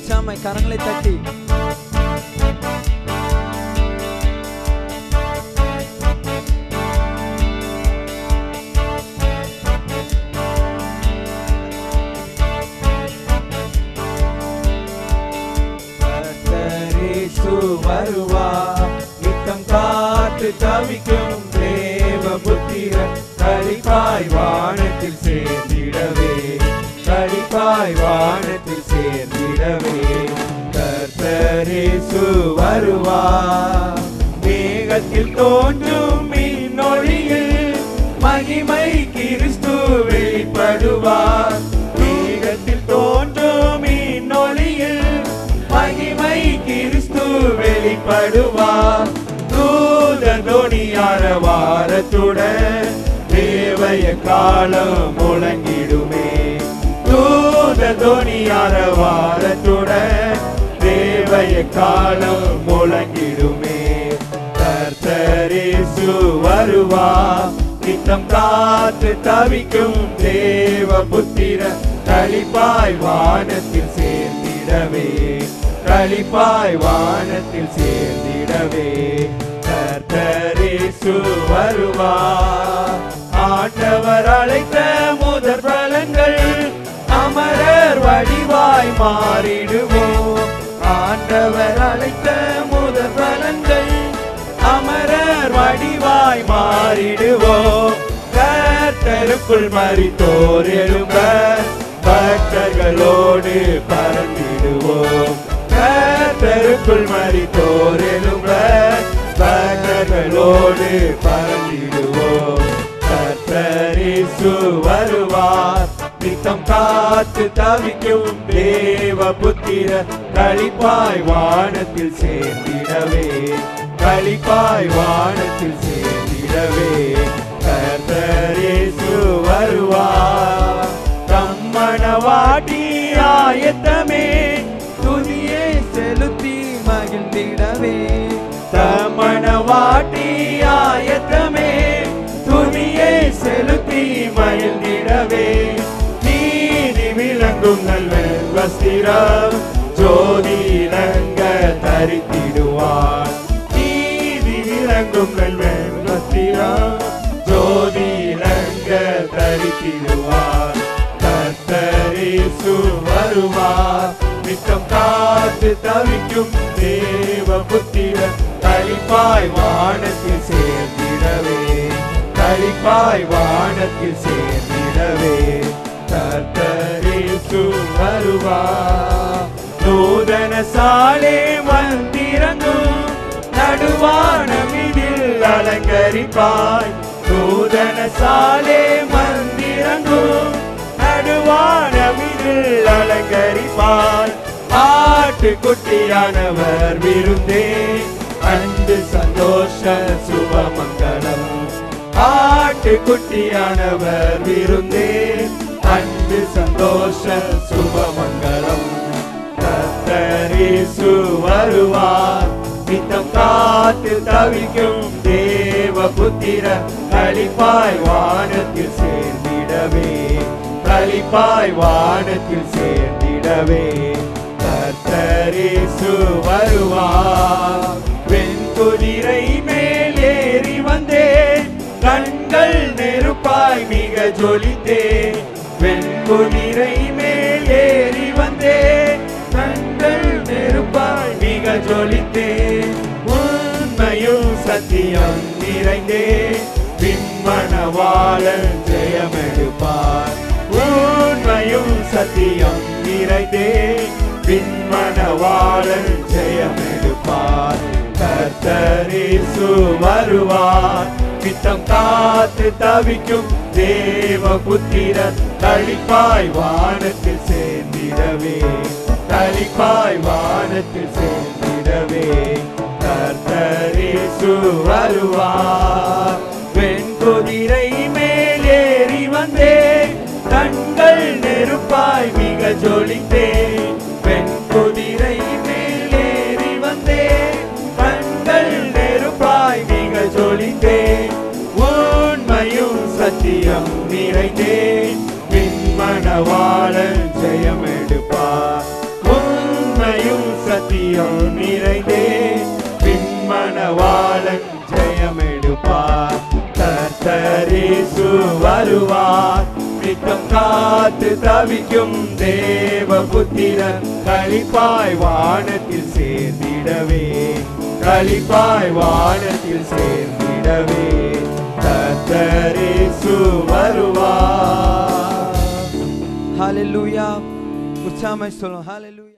உற்சாமை கரங்களை தட்டி கர்த்தரேசு வருவார் நித்தம் காத்து தவிக்கும் தேவ புத்திரன் கழிப்பாய் வானத்தில் சேர்ந்திடவே கழிப்பாய் வானத்தில் சேர்ந்திடவே கர்த்தரேசு வருவார் மேகத்தில் தோன்றும் மின்னொழியில் மகிமை கிறிஸ்து வெளிப்படுவார் மேகத்தில் தோன்றும் மின்னொழியில் மகிமை கிறிஸ்து வெளிப்படுவார் தூத தொனியார வாரத்துடன் தேவைய காலம் முழங்கிடுமே தூத தொனியார வாரத்துடன் தேவைய காலம் முழங்கிடுமே கர்த்தரேசு வருவா நித்தம் காத்து தவிக்கும் தேவ புத்திர கழிப்பாய் வானத்தில் சேர்ந்திடவே கழிப்பாய் வானத்தில் சேர்ந்திடவே கர்த்தரேசு வருவா ஆண்டவர் அழைத்த முதற் பலன்கள் அமரர் வடிவாய் மாறிடுவோம் ஆண்டவர் அழைத்த முதற் பலன்கள் அமரர் வடிவாய் மாறிடுவோம் கர்த்தருக்குள் மறித்தோர் எழும்ப பக்தர்களோடு பறந்திடுவோம் கர்த்தருக்குள் மறித்தோர் எழும்ப பக்தர்களோடு பறந்திடுவோம் கர்த்தரேசு வருவார் நித்தம் காத்து தவிக்கும் தேவ புத்திர கழிப்பாய் வானத்தில் சேர்ந்திடவே கழிப்பாய் வானத்தில் சேர்ந்திடவே கர்த்தரேசு வருவார் தம்மணவாட்டி ஆயத்தமே துதியை செலுத்தி மகிழ்ந்திடவே தமணவாட்டி ஆயத்தமே துணியை செலுத்தி மகிழ்ந்திடவே நீதி விளங்கும் நல்வன் வஸ்திரம் ஜோதி இளங்க தரித்திடுவார் நீதி விளங்கும் நல்வன் வஸ்திரம் ஜோதி இளங்க தரித்திடுவார் கர்த்தரேசு வருவார் நித்தம் காத்து தவிக்கும் தேவ புத்திர கழிப்பாய் வானத்தில் சேர்ந்திடவே கழிப்பாய் வானத்தில் சேர்ந்திடவே கர்த்தரேசு வருவார் நூதன சாலே மந்திரங்கும் நடுவானமிதில் அலங்கரிப்பாய் நூதன சாலே மந்திரங்கும் நடுவானமிதில் அலங்கரிப்பாய் ஆட்டுக்குட்டியானவர் விருந்தே அன்பு சந்தோஷ சுபமங்கலம் ஆட்டுக்குட்டியானவர் விருந்தே அன்பு சந்தோஷ சுபமங்கலம் கர்த்தரேசு வருவார் நித்தம் காத்து தவிக்கும் தேவ புத்திர கழிப்பாய் வானத்தில் சேர்ந்திடவே கழிப்பாய் வானத்தில் சேர்ந்திடவே கர்த்தரேசு வருவார் வெண்குதிரை மேல் ஏறி வந்தேன் கண்கள் நெருப்பாய் மிக ஜொலித்தேன் வெண்குதிரை மேல் ஏறி வந்தேன் கண்கள் நெருப்பாய் மிக ஜொலித்தேன் உண்மையும் சத்தியம் நிறைந்தே விண்மணவாளன் ஜெயமெடுப்பார் உண்மையும் சத்தியம் நிறைந்தே விண்மணவாளன் ஜெயமெடுப்பார் கர்த்தரேசு வருவார் பித்தம் காத்து தவிக்கும் தேவ புத்திரர் கழிப்பாய் வானத்தில் சேர்ந்திடவே கழிப்பாய் வானத்தில் சேர்ந்திடவே கர்த்தரேசு வருவார் வெண்குதிரை மேலேறி வந்தே கண்கள் நெருப்பாய் மிக ஜொலித்தே வெண்குதிரை மேலேறி வந்தே கண்கள் நெருப்பாய் மிக ஜொலித்தே உண்மையும் சத்தியம் நிறைந்தே விண்மணவாளன் ஜெயம் எடுப்பார் உண்மை சத்தியம் நிறைந்தே பின்மணவாளன் ஜெயமெடுப்பார் கர்த்தரேசு வருவார் நித்தம் காத்து தவிக்கும் தேவ புத்திரன் களிப்பாய் வானத்தில் சேர்ந்திடவே களிப்பாய் வானத்தில் சேர்ந்திடவே கர்த்தரேசு வருவார் ஹalleluya உற்சாகமாய் சொல்லுவோம் ஹalleluya